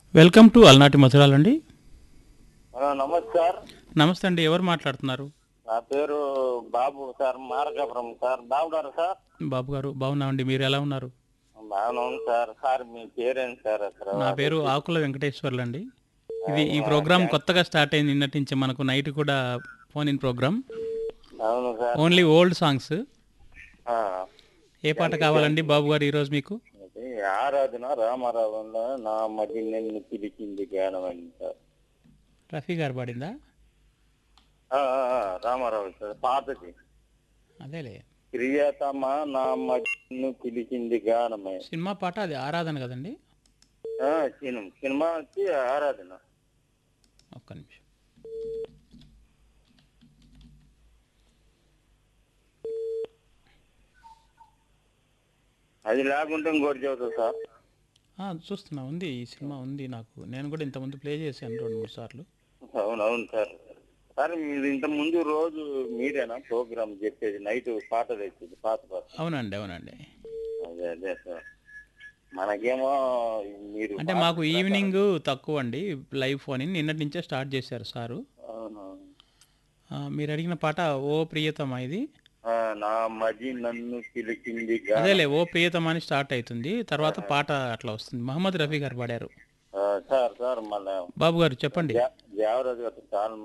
Welcome to అలనాటి మధురాలండి hello namaskar నమస్తే అండి ఎవరు మాట్లాడుతున్నారు నా పేరు బాబు సార్ మార్కాపురం సార్ బాగున్నారు సార్ బాబు గారు బాగున్నామండి మీరు ఎలా ఉన్నారు బాగానే ఉంది సార్ సార్ మీ పేరేంటి సార్ అసలు నా పేరు ఆకుల వెంకటేశ్వర్లు అండి ఇది ఈ ప్రోగ్రామ్ కొత్తగా స్టార్ట్ అయింది నిన్నటి నుంచి మనకు నైట్ కూడా ఫోన్ ఇన్ ప్రోగ్రామ్ అవును సార్ ఓన్లీ ఓల్డ్ సాంగ్స్ ఆ. ఏ పాట కావాలండి బాబు గారు ఈరోజు మీకు అది ఆరాధన రామారావులో నా మధ్య నిన్ను పిలిచింది జ్ఞానం అని సార్ రఫీ గారు పాడిందా ఆ, ఆ, ఆ, రామారావు సార్ పాతది అదేలే ప్రియతమ నా మధ్యను పిలిచింది గానమే సినిమా పాట అది ఆరాధన కదండి ఆ, సినిమా సినిమా వచ్చి ఆరాధన ఒక్క నిమిషం అది లేకుంటే ఇంకోటి చదువుతా సార్ ఆ, చూస్తున్నా ఉంది ఈ సినిమా ఉంది నాకు నేను కూడా ఇంతకుముందు ప్లే చేశాను రెండు మూడు సార్లు అవును అవును సార్ సార్ మీరు ఇంత ముందు రోజు మీరేనా ప్రోగ్రామ్ చెప్పేది నైట్ పాట తెచ్చేది పాత పాట అవునండి అవునండి అదే అదే సార్ మనకేమో మీరు అంటే మాకు ఈవినింగ్ తక్కువ అండి లైవ్ ఫోన్ ఇన్ నిన్నటి నుంచే స్టార్ట్ చేశారు సారు అవును ఆ, మీరు అడిగిన పాట ఓ ప్రియతమా ఇది ఆ, నా మది నన్ను పిలిచింది గా- అదేలే ఓ ప్రియతమా అని స్టార్ట్ అవుతుంది తర్వాత పాట అట్లా వస్తుంది మహమ్మద్ రఫీ గారు పాడారు ఆ, సార్ సార్ మన బాబు గారు చెప్పండి దేవరాజు గారు చాలా